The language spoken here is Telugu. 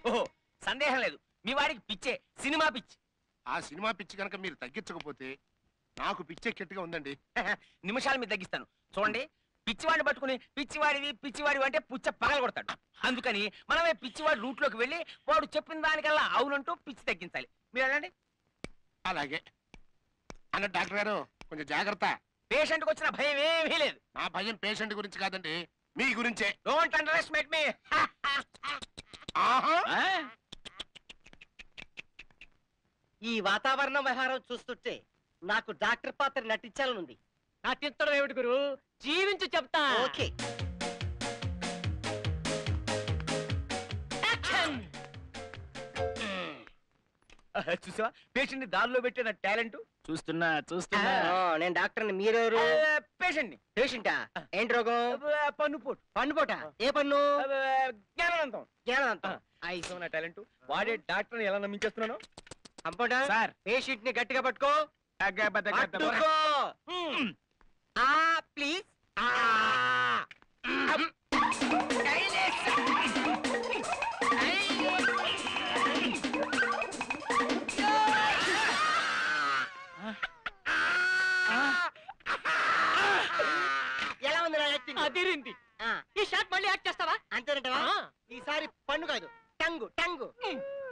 ఓహో సందేహం లేదు మీ వాడికి పిచ్చే సినిమా పిచ్చి ఆ సినిమా పిచ్చి కనుక మీరు తగ్గించకపోతే నాకు పిచ్చెక్కెట్టుగా ఉందండి నిమిషాలు మీరు తగ్గిస్తాను చూడండి పిచ్చివాడిని పట్టుకుని పిచ్చివాడివి పిచ్చివాడివి అంటే పుచ్చ పగల కొడతాడు అందుకని మనమే పిచ్చివాడి రూట్ లోకి వెళ్ళి వాడు చెప్పిన దానికల్లా అవునంటూ పిచ్చి తగ్గించాలి మీరు వెళ్ళండి అలాగే అన్న డాక్టర్ గారు కొంచెం జాగ్రత్త పేషెంట్కి వచ్చిన భయం ఏమీ లేదు నా భయం పేషెంట్ గురించి కాదండి మీ గురించే డోంట్ అండర్ ఎస్టిమేట్ మీ ఆహా ఈ వాతావరణం వ్యవహారం చూస్తుంటే నాకు డాక్టర్ పాత్ర నటించాలనుంది నటించడం ఏమిటి గురు జీవించి చెప్తా ఓకే చూసావా పేషెంట్ ని దారిలో పెట్టిన టాలెంట్ చూస్తున్నా చూస్తున్నా ఆ, నేను డాక్టర్ని మీరెవరు పేషెంట్ ని పేషెంటా ఏంటి రోగం పన్నుపోటు పన్నుపోట ఏ పన్ను జ్ఞానవంతం జ్ఞానవంతం ఐసో నా టాలెంట్ వాడే డాక్టర్ ఎలా నమ్మించేస్తున్నాను కంపౌండర్ సార్. పేషెంట్ ని గట్టిగా పట్టుకో పట్టుకో ఆ ప్లీజ్ ఎలా ఉంది నా యాక్టింగ్ అదిరింది ఆ, ఈ షాట్ మళ్ళీ యాక్ట్ చేస్తావా అంతేనంటవా ఆ. ఈసారి పన్ను కాదు టంగు టంగు